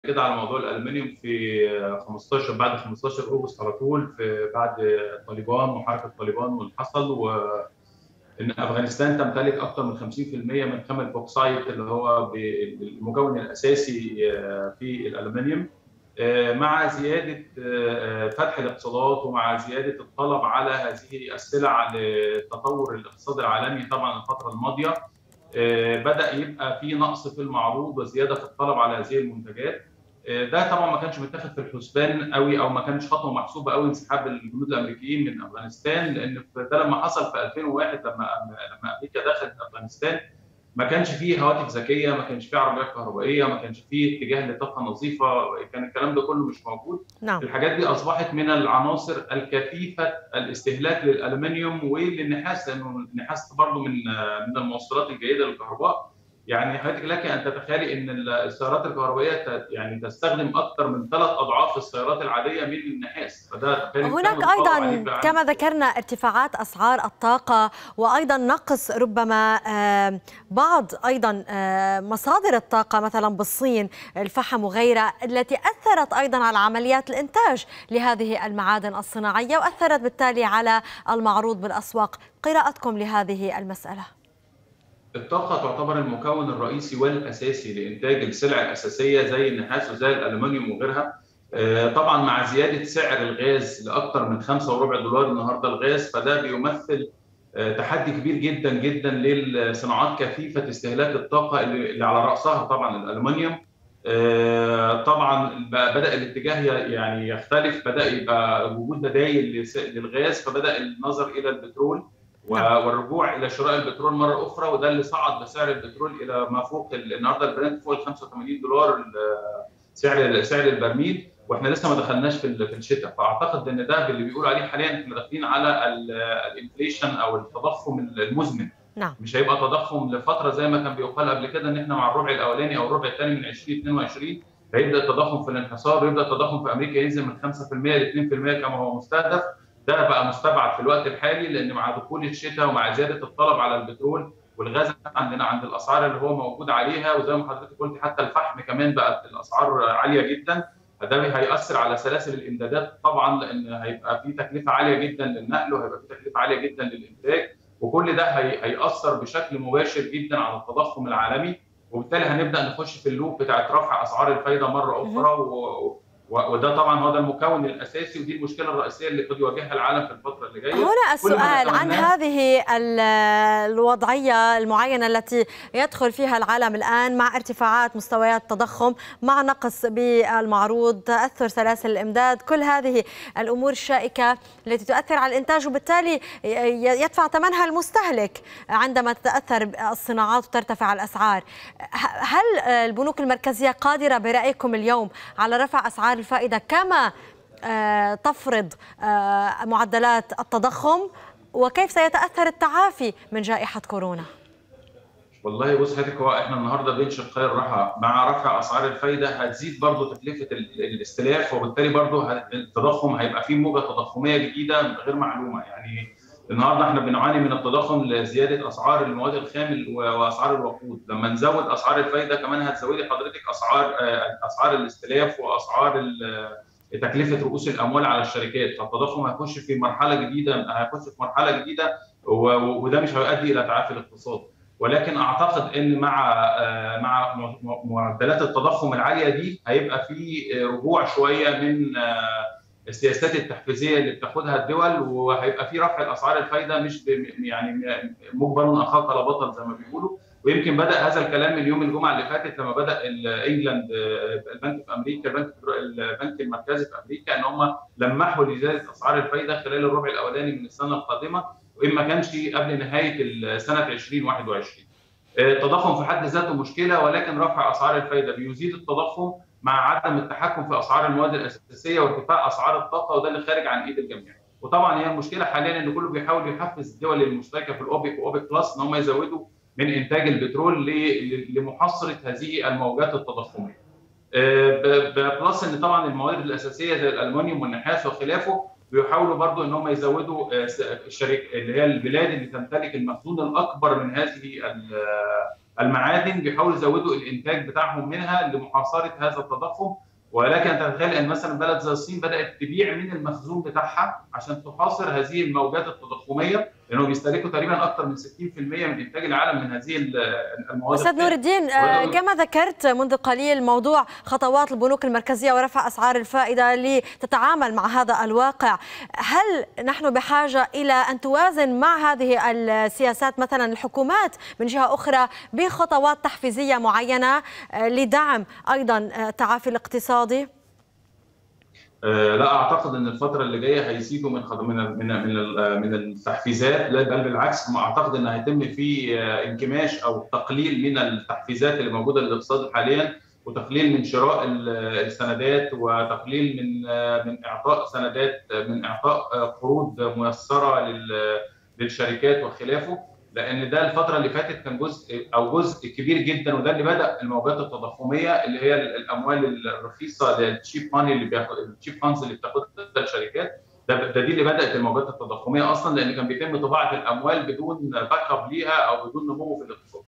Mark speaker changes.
Speaker 1: كده على موضوع الالومنيوم في 15 بعد 15 اغسطس على طول في بعد طالبان وحركه طالبان واللي حصل وان افغانستان تمتلك اكثر من 50% من خام البوكسايت اللي هو المكون الاساسي في الالومنيوم مع زياده فتح الاقتصادات ومع زياده الطلب على هذه السلع لتطور الاقتصاد العالمي طبعا الفتره الماضيه بدا يبقى في نقص في المعروض وزياده في الطلب على هذه المنتجات ده طبعا ما كانش متاخد في الحسبان قوي او ما كانش خطوه محسوبه قوي انسحاب الجنود الامريكيين من افغانستان لان ده لما حصل في 2001 لما لما امريكا دخلت افغانستان ما كانش فيه هواتف ذكيه ما كانش فيه عربيات كهربائيه ما كانش فيه اتجاه لطاقه نظيفه كان الكلام ده كله مش موجود
Speaker 2: نعم.
Speaker 1: الحاجات دي اصبحت من العناصر الكثيفه الاستهلاك للالومنيوم وللنحاس لانه النحاس برضه من من الموصلات الجيده للكهرباء يعني حضرتك لك ان تتخيلي ان السيارات الكهربائيه يعني تستخدم اكثر من ثلاث اضعاف السيارات العاديه من النحاس
Speaker 2: فده هناك ايضا كما ذكرنا ارتفاعات اسعار الطاقه وايضا نقص ربما بعض ايضا مصادر الطاقه مثلا بالصين الفحم وغيرها التي اثرت ايضا على عمليات الانتاج لهذه المعادن الصناعيه واثرت بالتالي على المعروض بالاسواق قراءتكم لهذه المساله
Speaker 1: الطاقة تعتبر المكون الرئيسي والأساسي لإنتاج السلع الأساسية زي النحاس وزي الألومنيوم وغيرها. طبعا مع زيادة سعر الغاز لأكثر من خمسة وربع دولار النهاردة الغاز فده بيمثل تحدي كبير جدا جدا للصناعات كثيفة استهلاك الطاقة اللي على رأسها طبعا الألومنيوم. طبعا بدأ الاتجاه يعني يختلف بدأ يبقى وجود بدايل للغاز فبدأ النظر إلى البترول والرجوع الى شراء البترول مره اخرى وده اللي صعد بسعر البترول الى ما فوق النهارده البرنت فوق ال 85 دولار سعر سعر البرميل واحنا لسه ما دخلناش في في الشتاء فاعتقد ان ده اللي بيقولوا عليه حاليا احنا داخلين على الانفليشن او التضخم المزمن
Speaker 2: نعم.
Speaker 1: مش هيبقى تضخم لفتره زي ما كان بيقال قبل كده ان احنا مع الربع الاولاني او الربع الثاني من 2022 هيبدا التضخم في الانحسار ويبدا التضخم في امريكا ينزل من 5% ل 2% كما هو مستهدف ده بقى مستبعد في الوقت الحالي لان مع دخول الشتاء ومع زياده الطلب على البترول والغاز عندنا عند الاسعار اللي هو موجود عليها وزي ما حضرتك قلت حتى الفحم كمان بقت الاسعار عاليه جدا فده هيأثر على سلاسل الامدادات طبعا لان هيبقى في تكلفه عاليه جدا للنقل وهيبقى في تكلفه عاليه جدا للانتاج وكل ده هيأثر بشكل مباشر جدا على التضخم العالمي وبالتالي هنبدا نخش في اللوب بتاعت رفع اسعار الفايده مره اخرى و... وده طبعا هو ده المكون الاساسي ودي المشكله الرئيسيه اللي قد يواجهها العالم في الفتره اللي جايه
Speaker 2: هنا السؤال عن هذه الوضعيه المعينه التي يدخل فيها العالم الان مع ارتفاعات مستويات التضخم مع نقص بالمعروض تاثر سلاسل الامداد كل هذه الامور الشائكه التي تؤثر على الانتاج وبالتالي يدفع ثمنها المستهلك عندما تتاثر الصناعات وترتفع الاسعار هل البنوك المركزيه قادره برايكم اليوم على رفع اسعار الفائدة كما تفرض معدلات التضخم وكيف سيتأثر التعافي من جائحة كورونا؟
Speaker 1: والله بص حضرتك هو احنا النهارده بين شقي الراحه مع رفع اسعار الفايده هتزيد برضه تكلفه الاستلاف وبالتالي برضه التضخم هيبقى فيه موجه تضخميه جديده غير معلومه يعني النهارده احنا بنعاني من التضخم لزياده اسعار المواد الخام واسعار الوقود، لما نزود اسعار الفايده كمان هتزودي حضرتك اسعار اسعار الاستلاف واسعار تكلفه رؤوس الاموال على الشركات، فالتضخم هيخش في مرحله جديده هيخش في مرحله جديده وده مش هيؤدي الى تعافي الاقتصاد. ولكن اعتقد ان مع مع معدلات التضخم العاليه دي هيبقى في رجوع شويه من السياسات التحفيزيه اللي بتاخدها الدول وهيبقى في رفع الاسعار الفايده مش يعني مجبر اخاك لا بطل زي ما بيقولوا ويمكن بدا هذا الكلام من يوم الجمعه اللي فاتت لما بدا انجلاند البنك في امريكا البنك البنك المركزي في امريكا ان هم لمحوا لزياده اسعار الفايده خلال الربع الاولاني من السنه القادمه وان ما كانش قبل نهايه سنه 2021 التضخم في حد ذاته مشكله ولكن رفع اسعار الفايده بيزيد التضخم مع عدم التحكم في اسعار المواد الاساسيه وارتفاع اسعار الطاقه وده اللي خارج عن ايد الجميع. وطبعا هي المشكله حاليا ان كله بيحاول يحفز الدول المشتركه في الاوبك واوبك بلس ان هم يزودوا من انتاج البترول لمحاصره هذه الموجات التضخميه. بلس ان طبعا المواد الاساسيه زي الالومنيوم والنحاس وخلافه بيحاولوا برضو ان هم يزودوا الشركه اللي هي البلاد اللي تمتلك المخزون الاكبر من هذه المعادن بيحاولوا يزودوا الانتاج بتاعهم منها لمحاصره هذا التضخم ولكن انت تتخيل ان مثلا بلد زي الصين بدات تبيع من المخزون بتاعها عشان تحاصر هذه الموجات التضخميه لانه بيستهلكوا تقريبا اكثر من 60% من انتاج العالم من هذه المواد
Speaker 2: استاذ نور الدين كما ذكرت منذ قليل موضوع خطوات البنوك المركزيه ورفع اسعار الفائده لتتعامل مع هذا الواقع هل نحن بحاجه الى ان توازن مع هذه السياسات مثلا الحكومات من جهه اخرى بخطوات تحفيزيه معينه لدعم ايضا التعافي الاقتصادي
Speaker 1: لا اعتقد ان الفتره اللي جايه هيزيدوا من من من من من التحفيزات لا بل بالعكس ما اعتقد ان هيتم في انكماش او تقليل من التحفيزات اللي موجوده للاقتصاد حاليا وتقليل من شراء السندات وتقليل من من اعطاء سندات من اعطاء قروض ميسره للشركات وخلافه لان ده الفتره اللي فاتت كان جزء او جزء كبير جدا وده اللي بدا الموجات التضخميه اللي هي الاموال الرخيصه التشيب ماني اللي بياخد التشيب فاندز اللي بتاخدها الشركات ده, ده دي اللي بدات الموجات التضخميه اصلا لان كان بيتم طباعه الاموال بدون باك اب ليها او بدون نمو في الاقتصاد